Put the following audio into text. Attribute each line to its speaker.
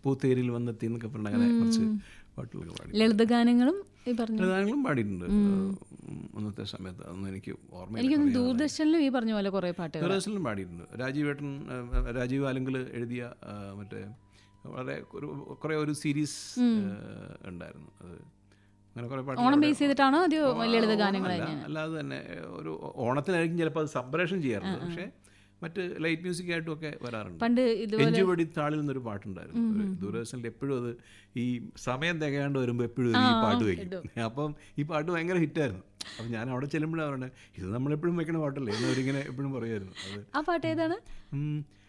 Speaker 1: പൂത്തേരിൽ വന്നെത്തി എന്നൊക്കെ പറഞ്ഞ അങ്ങനെ കുറച്ച് പാട്ടുകളൊക്കെ പാടി
Speaker 2: ലളിതഗാനങ്ങളും ഈ പറഞ്ഞു
Speaker 1: ഗാനങ്ങളും പാടിയിട്ടുണ്ട് ഉം, അന്നത്തെ സമയത്ത് അതൊന്നും എനിക്ക് ഓർമ്മയില്ല
Speaker 2: എനിക്കൊന്ന് ദൂരദർശനിലും ഈ പറഞ്ഞ പോലെ കുറേ പാട്ടുകൾ
Speaker 1: ദൂരദർശനിലും പാടിയിട്ടുണ്ട് രാജീവ് ഏട്ടൻ ആ, രാജീവ് ആലങ്കൽ എഴുതിയ ആ, മറ്റേ വളരെ ഒരു കുറേ ഒരു സീരീസ് ഉണ്ടായിരുന്നു അത് അങ്ങനെ കുറേ പാട്ടുകൾ
Speaker 2: ഓണം ബേസ് ചെയ്തിട്ടാണോ അതോ ലളിത ഗാനങ്ങൾ
Speaker 1: അല്ല, അല്ലാതെ തന്നെ ഒരു ഓണത്തിനായിരിക്കും ചിലപ്പോൾ അത് സബ്രേഷൻ ചെയ്യാറുണ്ട് പക്ഷേ മറ്റ് ലൈറ്റ് മ്യൂസിക് ആയിട്ടും ഒക്കെ വരാറുണ്ട്
Speaker 2: പണ്ട് ഇത്
Speaker 1: എഞ്ചുവടി താളിൽ നിന്നൊരു പാട്ടുണ്ടായിരുന്നു ഒരു ദൂരദർശനിൽ എപ്പോഴും അത് ഈ സമയം തികയാണ്ട് വരുമ്പോൾ എപ്പോഴും ഈ പാട്ട് വയ്ക്കും അപ്പം ഈ പാട്ട് ഭയങ്കര ഹിറ്റായിരുന്നു അപ്പം ഞാൻ അവിടെ ചെല്ലുമ്പോഴാണ് പറഞ്ഞത് ഇത് നമ്മളെപ്പോഴും വെക്കണ പാട്ടല്ലേ എന്നവരിങ്ങനെ എപ്പോഴും പറയുമായിരുന്നു അത്
Speaker 2: ആ പാട്ട് ഏതാണ്
Speaker 1: ഉം,